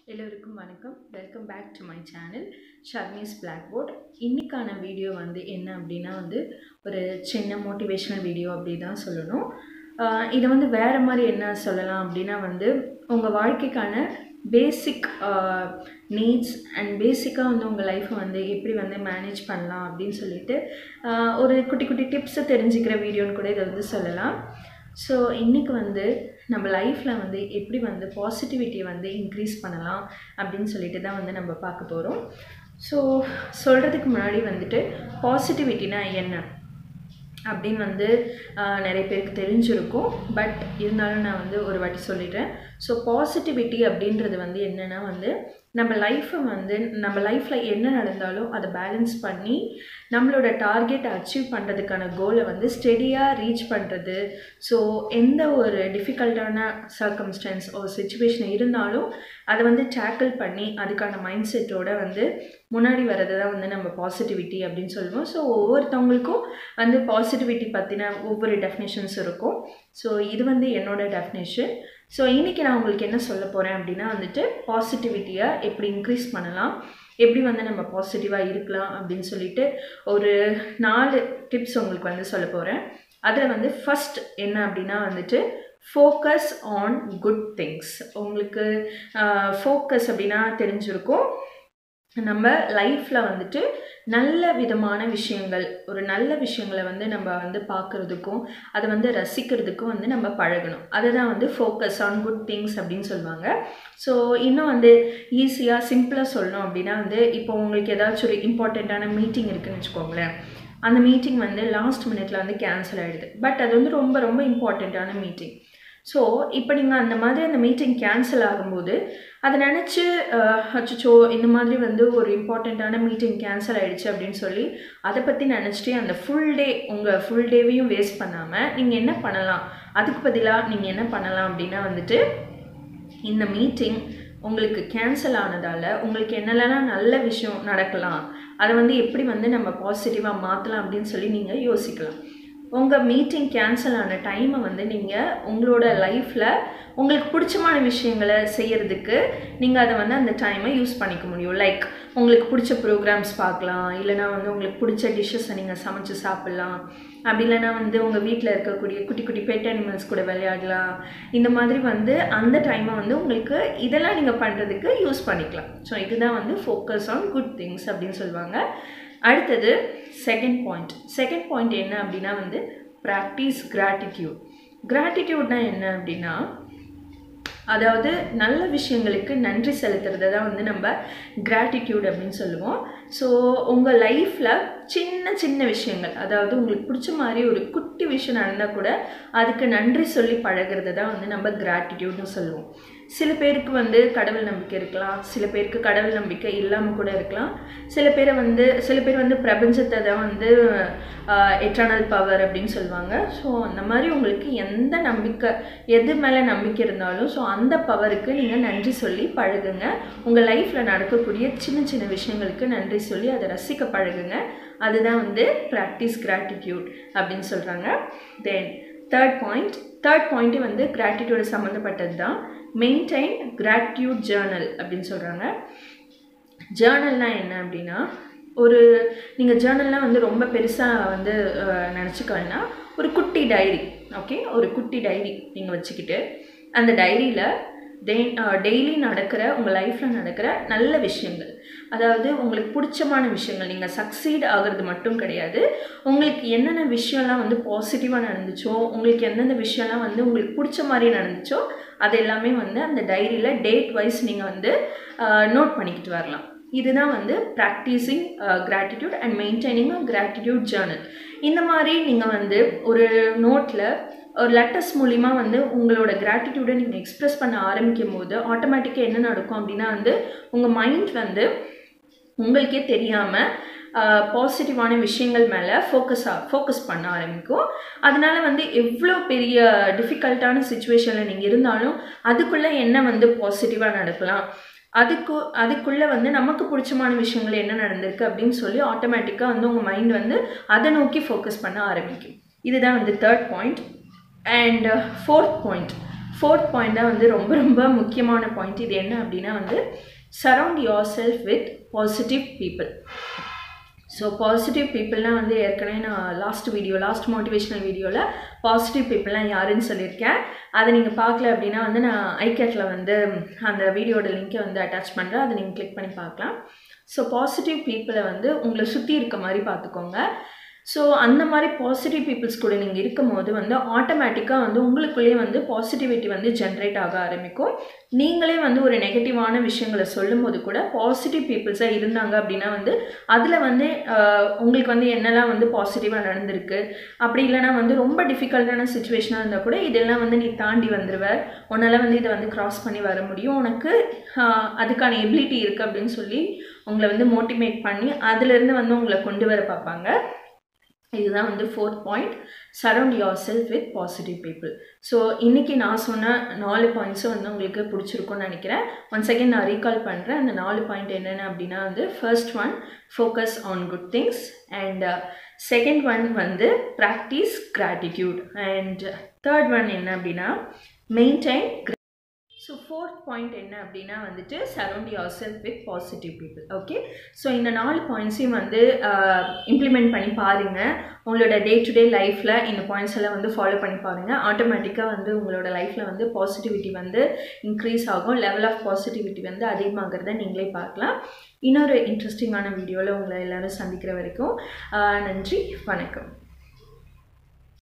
எல்லோருக்கும் வணக்கம் welcome back to my channel Sharmi's blackboard இன்றைக்கான வீடியோ வந்து என்ன அப்படின்னா வந்து ஒரு சின்ன மோட்டிவேஷனல் வீடியோ அப்படி தான் சொல்லணும் ஆஹ் இதை வந்து வேறு மாதிரி என்ன சொல்லலாம் அப்படின்னா வந்து உங்கள் வாழ்க்கைக்கான பேசிக் நீட்ஸ் அண்ட் பேசிக்காக வந்து உங்கள் லைஃப்பை வந்து எப்படி வந்து மேனேஜ் பண்ணலாம் அப்படின்னு சொல்லிட்டு ஆஹ் ஒரு குட்டி குட்டி டிப்ஸை தெரிஞ்சுக்கிற வீடியோன்னு கூட இதை வந்து சொல்லலாம் ஸோ இன்றைக்கி வந்து நம்ம லைஃப்பில் வந்து எப்படி வந்து பாசிட்டிவிட்டியை வந்து இன்க்ரீஸ் பண்ணலாம் அப்படின்னு சொல்லிட்டு தான் வந்து நம்ம பார்க்க போகிறோம் ஸோ சொல்கிறதுக்கு முன்னாடி வந்துட்டு பாசிட்டிவிட்டினா என்ன அப்படின்னு வந்து ஆஹ், நிறைய பேருக்கு தெரிஞ்சிருக்கும் பட் இருந்தாலும் நான் வந்து ஒரு வாட்டி சொல்லிடுறேன் ஸோ பாசிட்டிவிட்டி அப்படின்றது வந்து என்னென்னா வந்து நம்ம லைஃப்பை வந்து நம்ம லைஃப்பில் என்ன நடந்தாலும் அதை பேலன்ஸ் பண்ணி நம்மளோட டார்கெட்டை அச்சீவ் பண்ணுறதுக்கான கோலை வந்து ஸ்டெடியாக ரீச் பண்ணுறது ஸோ எந்த ஒரு டிஃபிகல்ட்டான சர்க்கம்ஸ்டன்ஸ் ஒரு சுச்சுவேஷன் இருந்தாலும் அதை வந்து டேக்கிள் பண்ணி அதுக்கான மைண்ட் செட்டோட வந்து முன்னாடி வர்றது தான் வந்து நம்ம பாசிட்டிவிட்டி அப்படின்னு சொல்லுவோம் ஸோ ஒவ்வொருத்தவங்களுக்கும் வந்து பாசிட்டிவிட்டி பற்றின ஒவ்வொரு டெஃபினேஷன்ஸ் இருக்கும் ஸோ இது வந்து என்னோட டெஃபினேஷன் ஸோ இன்றைக்கி நான் உங்களுக்கு என்ன சொல்ல போகிறேன் அப்படின்னா வந்துட்டு பாசிட்டிவிட்டியை எப்படி இன்க்ரீஸ் பண்ணலாம் எப்படி வந்து நம்ம பாசிட்டிவாக இருக்கலாம் அப்படின்னு சொல்லிட்டு ஒரு நாலு டிப்ஸ் உங்களுக்கு வந்து சொல்ல போகிறேன் அதில் வந்து ஃபஸ்ட் என்ன அப்படின்னா வந்துட்டு ஃபோக்கஸ் ஆன் குட் திங்ஸ் உங்களுக்கு ஃபோக்கஸ் அப்படின்னா தெரிஞ்சிருக்கும் நம்ம லைஃப்பில் வந்துட்டு நல்ல விதமான விஷயங்கள் ஒரு நல்ல விஷயங்களை வந்து நம்ம வந்து பார்க்குறதுக்கும் அதை வந்து ரசிக்கிறதுக்கும் வந்து நம்ம பழகணும் அதுதான் வந்து ஃபோக்கஸ் ஆன் குட் திங்ஸ் அப்படின்னு சொல்லுவாங்க ஸோ இன்னும் வந்து ஈஸியாக சிம்பிளாக சொல்லணும் அப்படின்னா வந்து இப்போ உங்களுக்கு ஏதாச்சும் ஒரு இம்பார்ட்டண்ட்டான மீட்டிங் இருக்குன்னு வச்சுக்கோங்களேன் அந்த மீட்டிங் வந்து லாஸ்ட் மினிட்ல வந்து கேன்சல் ஆகிடுது பட் அது வந்து ரொம்ப ரொம்ப இம்பார்ட்டண்ட்டான மீட்டிங் ஸோ இப்போ நீங்கள் அந்த மாதிரி அந்த மீட்டிங் கேன்சல் ஆகும்போது அதை நினச்சி அச்சோ இந்த மாதிரி வந்து ஒரு இம்பார்ட்டண்ட்டான மீட்டிங் கேன்சல் ஆகிடுச்சு அப்படின்னு சொல்லி அதை பற்றி நினச்சிட்டு அந்த ஃபுல் டே உங்கள் ஃபுல் டேவையும் வேஸ்ட் பண்ணாமல் நீங்கள் என்ன பண்ணலாம் அதுக்கு பதிலாக நீங்கள் என்ன பண்ணலாம் அப்படின்னா வந்துட்டு இந்த மீட்டிங் உங்களுக்கு கேன்சல் ஆனதால் உங்களுக்கு என்னெல்லாம் நல்ல விஷயம் நடக்கலாம் அதை வந்து எப்படி வந்து நம்ம பாசிட்டிவாக மாற்றலாம் அப்படின்னு சொல்லி நீங்கள் யோசிக்கலாம் உங்கள் மீட்டிங் கேன்சல் ஆன டைமை வந்து நீங்கள் உங்களோட லைஃப்பில் உங்களுக்கு பிடிச்சமான விஷயங்களை செய்கிறதுக்கு நீங்கள் அதை வந்து அந்த டைமை யூஸ் பண்ணிக்க முடியும் லைக் உங்களுக்கு பிடிச்ச ப்ரோக்ராம்ஸ் பார்க்கலாம் இல்லைனா வந்து உங்களுக்கு பிடிச்ச டிஷ்ஷஸை நீங்கள் சமைச்சு சாப்பிட்லாம் அப்படி இல்லைனா வந்து உங்கள் வீட்டில் இருக்கக்கூடிய குட்டி குட்டி பெட் அனிமல்ஸ் கூட விளையாடலாம் இந்த மாதிரி வந்து அந்த டைமை வந்து உங்களுக்கு இதெல்லாம் நீங்கள் பண்ணுறதுக்கு யூஸ் பண்ணிக்கலாம் ஸோ இதுதான் வந்து ஃபோக்கஸ் ஆன் குட் திங்ஸ் அப்படின்னு சொல்லுவாங்க அடுத்தது செகண்ட் பாயிண்ட் செகண்ட் பாயிண்ட் என்ன அப்படின்னா வந்து ப்ராக்டிஸ் கிராட்டிடியூட் கிராட்டிடியூட்னா என்ன அப்படின்னா அதாவது நல்ல விஷயங்களுக்கு நன்றி செலுத்துறதை தான் வந்து நம்ம கிராட்டிடியூட் அப்படின்னு சொல்லுவோம் ஸோ உங்கள் லைஃப்பில் சின்ன சின்ன விஷயங்கள் அதாவது உங்களுக்கு பிடிச்ச மாதிரி ஒரு குட்டி விஷயம் நடந்தால் கூட அதுக்கு நன்றி சொல்லி பழகிறது தான் வந்து நம்ம கிராட்டிடியூட்னு சொல்லுவோம் சில பேருக்கு வந்து கடவுள் நம்பிக்கை இருக்கலாம் சில பேருக்கு கடவுள் நம்பிக்கை இல்லாமல் கூட இருக்கலாம் சில பேரை வந்து சில பேர் வந்து பிரபஞ்சத்தை தான் வந்து எட்டர்னல் பவர் அப்படின்னு சொல்லுவாங்க ஸோ அந்த மாதிரி உங்களுக்கு எந்த நம்பிக்கை எது மேலே நம்பிக்கை இருந்தாலும் ஸோ அந்த பவருக்கு நீங்கள் நன்றி சொல்லி பழகுங்க உங்கள் லைஃப்பில் நடக்கக்கூடிய சின்ன சின்ன விஷயங்களுக்கு நன்றி சொல்லி அதை ரசிக்க பழகுங்க அதுதான் வந்து ப்ராக்டிஸ் கிராட்டிடியூட் அப்படின்னு சொல்கிறாங்க then third point third point வந்து கிராட்டிடியூட சம்மந்தப்பட்டது தான் மெயின்டைன் கிராட்டிடியூட் ஜேர்னல் அப்படின்னு சொல்கிறாங்க ஜேர்னல்னால் என்ன அப்படின்னா ஒரு நீங்கள் ஜேர்னல்லாம் வந்து ரொம்ப பெருசாக வந்து நினச்சிக்க வேணாம் ஒரு குட்டி டைரி ஓகே ஒரு குட்டி டைரி நீங்கள் வச்சுக்கிட்டு அந்த டைரியில் டெய் டெய்லி நடக்கிற உங்கள் லைஃப்பில் நடக்கிற நல்ல விஷயங்கள் அதாவது உங்களுக்கு பிடிச்சமான விஷயங்கள் நீங்கள் சக்சீட் ஆகிறது மட்டும் கிடையாது உங்களுக்கு என்னென்ன விஷயம்லாம் வந்து பாசிட்டிவாக நடந்துச்சோ உங்களுக்கு எந்தெந்த விஷயம்லாம் வந்து உங்களுக்கு பிடிச்ச மாதிரி நடந்துச்சோ அது எல்லாமே வந்து அந்த டைரியில் டேட் வைஸ் நீங்கள் வந்து நோட் பண்ணிக்கிட்டு வரலாம் இதுதான் வந்து practising gratitude and maintaining a gratitude journal இந்த மாதிரி நீங்கள் வந்து ஒரு நோட்டில் ஒரு லெட்டர்ஸ் மூலிமா வந்து உங்களோட கிராட்டிடியூடை நீங்கள் எக்ஸ்ப்ரெஸ் பண்ண ஆரம்பிக்கும் போது ஆட்டோமேட்டிக்காக என்ன நடக்கும் அப்படின்னா வந்து உங்கள் மைண்ட் வந்து உங்களுக்கே தெரியாமல் பாசிட்டிவான விஷயங்கள் மேலே ஃபோக்கஸாக ஃபோக்கஸ் பண்ண ஆரம்பிக்கும் அதனால வந்து எவ்வளோ பெரிய டிஃபிகல்ட்டான சுச்சுவேஷனில் நீங்கள் இருந்தாலும் அதுக்குள்ளே என்ன வந்து பாசிட்டிவாக நடக்கலாம் அதுக்கு அதுக்குள்ளே வந்து நமக்கு பிடிச்சமான விஷயங்கள் என்ன நடந்திருக்கு அப்படின்னு சொல்லி ஆட்டோமேட்டிக்காக வந்து உங்கள் மைண்ட் வந்து அதை நோக்கி ஃபோக்கஸ் பண்ண ஆரம்பிக்கும் இதுதான் வந்து third point and fourth point fourth point தான் வந்து ரொம்ப ரொம்ப முக்கியமான பாயிண்ட் இது என்ன அப்படின்னா வந்து surround yourself with positive people so positive பீப்புள்னால் வந்து ஏற்கனவே நான் லாஸ்ட் வீடியோ லாஸ்ட் மோட்டிவேஷனல் வீடியோவில் பாசிட்டிவ் பீப்புள்லாம் யாருன்னு சொல்லியிருக்கேன் அதை நீங்கள் பார்க்கல அப்படின்னா வந்து நான் ஐகேட்டில் வந்து அந்த வீடியோட லிங்க்கை வந்து அட்டாச் பண்ணுறேன் அதை நீங்கள் கிளிக் பண்ணி பார்க்கலாம் ஸோ பாசிட்டிவ் பீப்புளை வந்து உங்களை சுற்றி இருக்க மாதிரி பார்த்துக்கோங்க ஸோ அந்த மாதிரி பாசிட்டிவ் பீப்புள்ஸ் கூட நீங்கள் இருக்கும்போது வந்து ஆட்டோமேட்டிக்காக வந்து உங்களுக்குள்ளேயே வந்து பாசிட்டிவிட்டி வந்து ஜென்ரேட் ஆக ஆரம்பிக்கும் நீங்களே வந்து ஒரு நெகட்டிவான விஷயங்களை சொல்லும்போது கூட பாசிட்டிவ் பீப்புள்ஸாக இருந்தாங்க அப்படின்னா வந்து அதில் வந்து ஆஹ், உங்களுக்கு வந்து என்னெல்லாம் வந்து பாசிட்டிவாக நடந்திருக்கு அப்படி இல்லைனா வந்து ரொம்ப டிஃபிகல்ட்டான சுச்சுவேஷனாக இருந்தால் கூட இதெல்லாம் வந்து நீ தாண்டி வந்துடுவ உன்னால் வந்து இதை வந்து கிராஸ் பண்ணி வர முடியும் உனக்கு ஆஹ், அதுக்கான எபிலிட்டி இருக்குது அப்படின்னு சொல்லி உங்களை வந்து மோட்டிவேட் பண்ணி அதுலேருந்து வந்து உங்களை கொண்டு வர பார்ப்பாங்க இதுதான் வந்து fourth point surround yourself with positive people so இன்றைக்கி நான் சொன்ன நாலு பாயிண்ட்ஸும் வந்து உங்களுக்கு பிடிச்சிருக்கும்னு நினைக்கிறேன் ஒன்ஸ் அகேன் நான் ரீகால் பண்ணுறேன் அந்த நாலு பாயிண்ட் என்னென்ன அப்படின்னா வந்து first one focus on good things and second one வந்து practice gratitude and third one என்ன அப்படின்னா மெயின்டைன் ஸோ ஃபோர்த் பாயிண்ட் என்ன அப்படின்னா வந்துட்டு surround yourself with positive people okay so இந்த நாலு பாயிண்ட்ஸையும் வந்து இம்ப்ளிமெண்ட் பண்ணி பாருங்கள் உங்களோட டே டு டே லைஃப்பில் இந்த பாயிண்ட்ஸ் எல்லாம் வந்து ஃபாலோ பண்ணி பாருங்கள் ஆட்டோமேட்டிக்காக வந்து உங்களோட லைஃப்பில் வந்து பாசிட்டிவிட்டி வந்து இன்க்ரீஸ் ஆகும் லெவல் ஆஃப் பாசிட்டிவிட்டி வந்து அதிகமாகிறத நீங்களே பார்க்கலாம் இன்னொரு இன்ட்ரெஸ்டிங்கான வீடியோவில் உங்களை எல்லோரும் சந்திக்கிற வரைக்கும் ஆஹ் நன்றி வணக்கம்